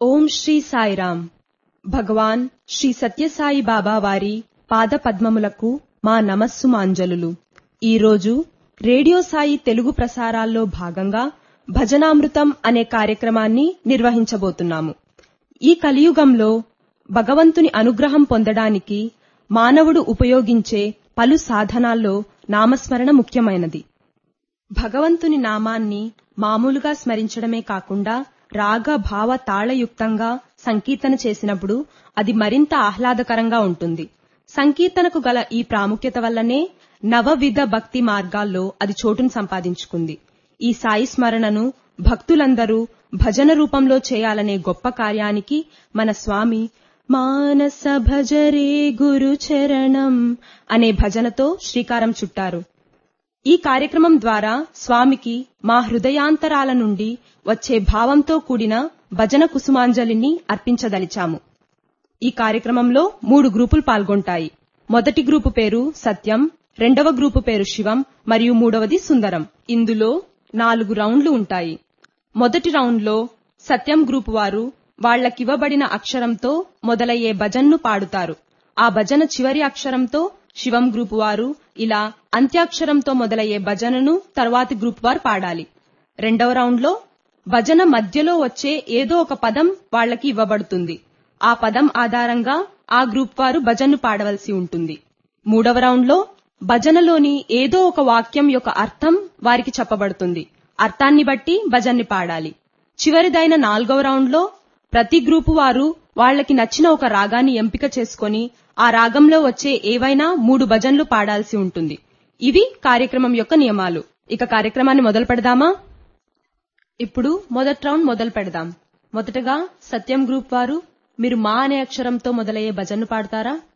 ఓం శ్రీ సాయిరామ్ భగవాన్ శ్రీ సత్యసాయి బాబా వారి పాద పద్మములకు మా నమస్సుమాంజలులు ఈరోజు రేడియో సాయి తెలుగు ప్రసారాల్లో భాగంగా భజనామృతం అనే కార్యక్రమాన్ని నిర్వహించబోతున్నాము ఈ కలియుగంలో భగవంతుని అనుగ్రహం పొందడానికి మానవుడు ఉపయోగించే పలు సాధనాల్లో నామస్మరణ ముఖ్యమైనది భగవంతుని నామాన్ని మామూలుగా స్మరించడమే కాకుండా రాగ భావ తాళయుక్తంగా సంకీర్తన చేసినప్పుడు అది మరింత ఆహ్లాదకరంగా ఉంటుంది సంకీర్తనకు గల ఈ ప్రాముఖ్యత వల్లనే నవవిధ భక్తి మార్గాల్లో అది చోటును సంపాదించుకుంది ఈ సాయి స్మరణను భక్తులందరూ భజన రూపంలో చేయాలనే గొప్ప కార్యానికి మన స్వామి మానస భజరే గురు చరణం అనే భజనతో శ్రీకారం చుట్టారు ఈ కార్యక్రమం ద్వారా స్వామికి మా హృదయాంతరాల నుండి వచ్చే భావంతో కూడిన భజన కుసుమాంజలిని అర్పించదలిచాము ఈ కార్యక్రమంలో మూడు గ్రూపులు పాల్గొంటాయి మొదటి గ్రూపు పేరు సత్యం రెండవ గ్రూపు పేరు శివం మరియు మూడవది సుందరం ఇందులో నాలుగు రౌండ్లు ఉంటాయి మొదటి రౌండ్లో సత్యం గ్రూపు వారు వాళ్లకివ్వబడిన అక్షరంతో మొదలయ్యే భజన్ను పాడుతారు ఆ భజన చివరి అక్షరంతో శివం గ్రూపు వారు ఇలా అంత్యాక్షరంతో మొదలయ్యే భజనను తర్వాతి గ్రూప్ వారు పాడాలి రెండవ రౌండ్లో భజన మధ్యలో వచ్చే ఏదో ఒక పదం వాళ్లకి ఇవ్వబడుతుంది ఆ పదం ఆధారంగా ఆ గ్రూప్ వారు భజన్ను పాడవలసి ఉంటుంది మూడవ రౌండ్లో భజనలోని ఏదో ఒక వాక్యం యొక్క అర్థం వారికి చెప్పబడుతుంది అర్థాన్ని బట్టి భజన్ని పాడాలి చివరిదైన నాలుగవ రౌండ్లో ప్రతి గ్రూపు వారు వాళ్లకి నచ్చిన ఒక రాగాన్ని ఎంపిక చేసుకొని ఆ రాగంలో వచ్చే ఏవైనా మూడు భజన్లు పాడాల్సి ఉంటుంది ఇవి కార్యక్రమం యొక్క నియమాలు ఇక కార్యక్రమాన్ని మొదలు పెడదామా ఇప్పుడు మొదటి రౌండ్ మొదలు పెడదాం మొదటగా సత్యం గ్రూప్ వారు మీరు మా అనే అక్షరంతో మొదలయ్యే భజన్ను పాడతారా